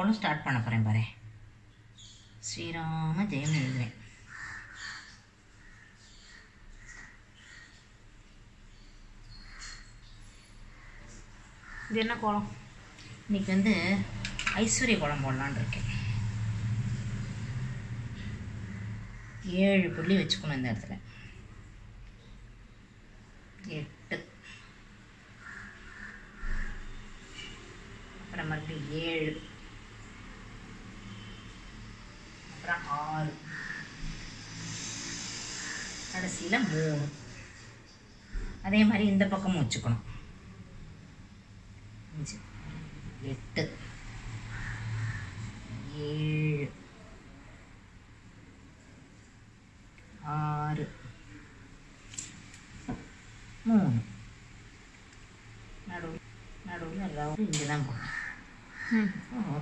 கோலம் ஸ்டார்ட் பண்ண போகிறேன் பாரு ஸ்ரீராம ஜெயம் எழுதுவேன் இது என்ன கோலம் இன்னைக்கு வந்து ஐஸ்வர்ய கோலம் போடலான்னு இருக்கேன் ஏழு புள்ளி வச்சுக்கணும் இந்த இடத்துல எட்டு அப்புறம் மறுபடியும் ஏழு அப்புறம் ஆறு கடைசியில் மூணு அதே மாதிரி இந்த பக்கமும் வச்சுக்கணும் அஞ்சு எட்டு ஏழு ஆறு மூணு நடுவு நடுவில் ரவுண்டு இங்கே தான் போடணும் ம் ஓ.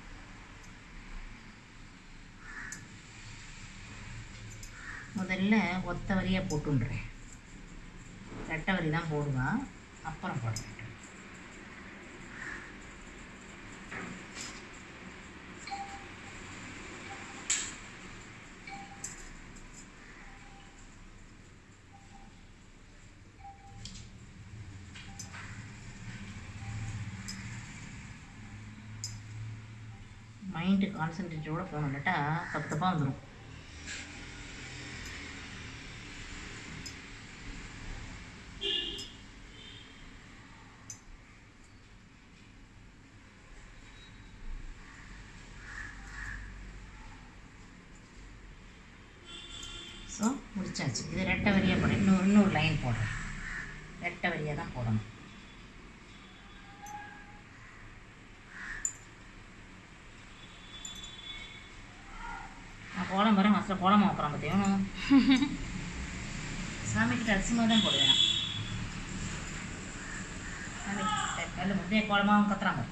முதல்ல ஒத்த வரியாக போட்டுன்றேன் ரெட்டை வரி தான் போடுவான் அப்புறம் போடுறேன் மைண்டு கான்சன்ட்ரேட்டோட போகணும் இல்லாட்டா தப்பு தப்பாக வந்துடும் ஸோ முடிச்சாச்சு இது ரெட்டை வரியாக போடுறேன் இன்னொரு இன்னொரு லைன் போடுறேன் ரெட்டை வரியாக தான் போடணும் நான் கோலம் வர மசில் கோலம் வைக்கிறேன் பார்த்தியா சாமிக்கிட்ட அரிசி மாதிரி தான் போடுவேன் நான் சாமி கல் முட்டையை கோலமாக கத்துறாங்க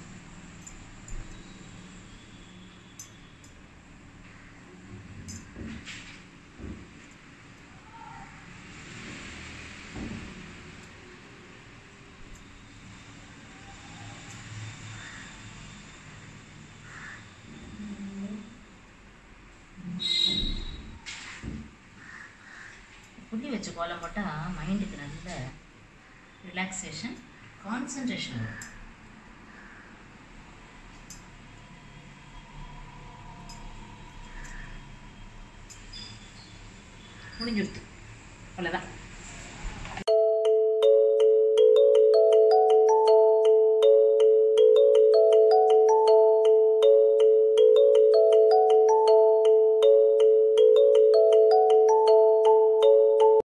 புள்ளி வச்சு கோலம் போட்டால் மைண்டுக்கு நல்ல ரிலாக்ஸேஷன் கான்சன்ட்ரேஷன் வரும் முடிஞ்சுடுத்து அவ்வளோதான்